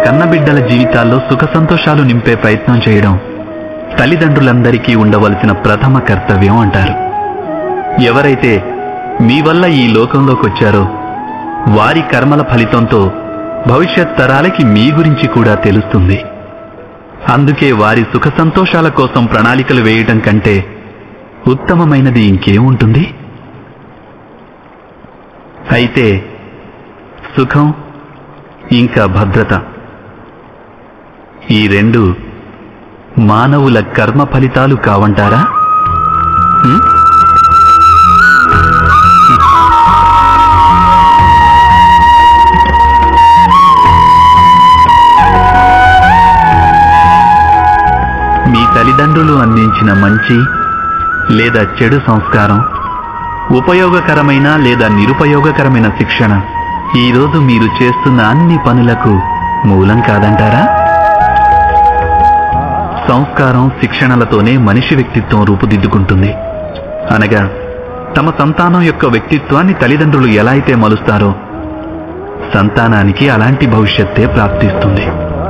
కన్నబిడ్డల జీవితాల్లో సుఖ సంతోషాలు నింపే ప్రయత్నం చేయడం తల్లిదండ్రులందరికీ ఉండవలసిన ప్రథమ కర్తవ్యం అంటారు ఎవరైతే మీ వల్ల ఈ లోకంలోకొచ్చారో వారి కర్మల ఫలితంతో భవిష్యత్ తరాలకి మీ గురించి కూడా తెలుస్తుంది అందుకే వారి సుఖ సంతోషాల కోసం ప్రణాళికలు వేయటం కంటే ఉత్తమమైనది ఇంకేముంటుంది అయితే సుఖం ఇంకా భద్రత ఈ రెండు మానవుల కర్మ ఫలితాలు కావంటారా హ్మ్? మీ తల్లిదండ్రులు అందించిన మంచి లేదా చెడు సంస్కారం ఉపయోగకరమైన లేదా నిరుపయోగకరమైన శిక్షణ ఈరోజు మీరు చేస్తున్న అన్ని పనులకు మూలం కాదంటారా సంస్కారం శిక్షణలతోనే మనిషి వ్యక్తిత్వం రూపుదిద్దుకుంటుంది అనగా తమ సంతానం యొక్క వ్యక్తిత్వాన్ని తల్లిదండ్రులు ఎలా అయితే మలుస్తారో సంతానానికి అలాంటి భవిష్యత్తే ప్రాప్తిస్తుంది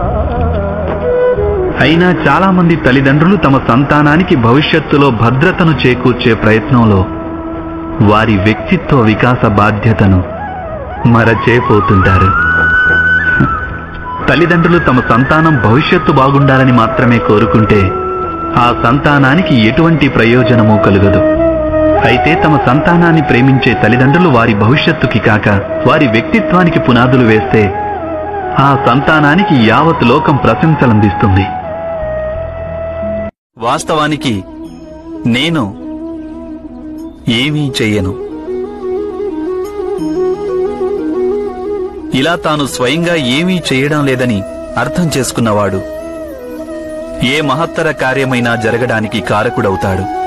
అయినా చాలా మంది తల్లిదండ్రులు తమ సంతానానికి భవిష్యత్తులో భద్రతను చేకూర్చే ప్రయత్నంలో వారి వ్యక్తిత్వ వికాస బాధ్యతను మరచేపోతుంటారు తల్లిదండ్రులు తమ సంతానం భవిష్యత్తు బాగుండాలని మాత్రమే కోరుకుంటే ఆ సంతానానికి ఎటువంటి ప్రయోజనమూ కలుగదు అయితే తమ సంతానాన్ని ప్రేమించే తల్లిదండ్రులు వారి భవిష్యత్తుకి కాక వారి వ్యక్తిత్వానికి పునాదులు వేస్తే ఆ సంతానానికి యావత్ లోకం ప్రశంసలందిస్తుంది వాస్తవానికి నేను ఏమీ చెయ్యను ఇలా తాను స్వయంగా ఏమీ చేయడం లేదని అర్థం చేసుకున్నవాడు ఏ మహత్తర కార్యమైనా జరగడానికి కారకుడవుతాడు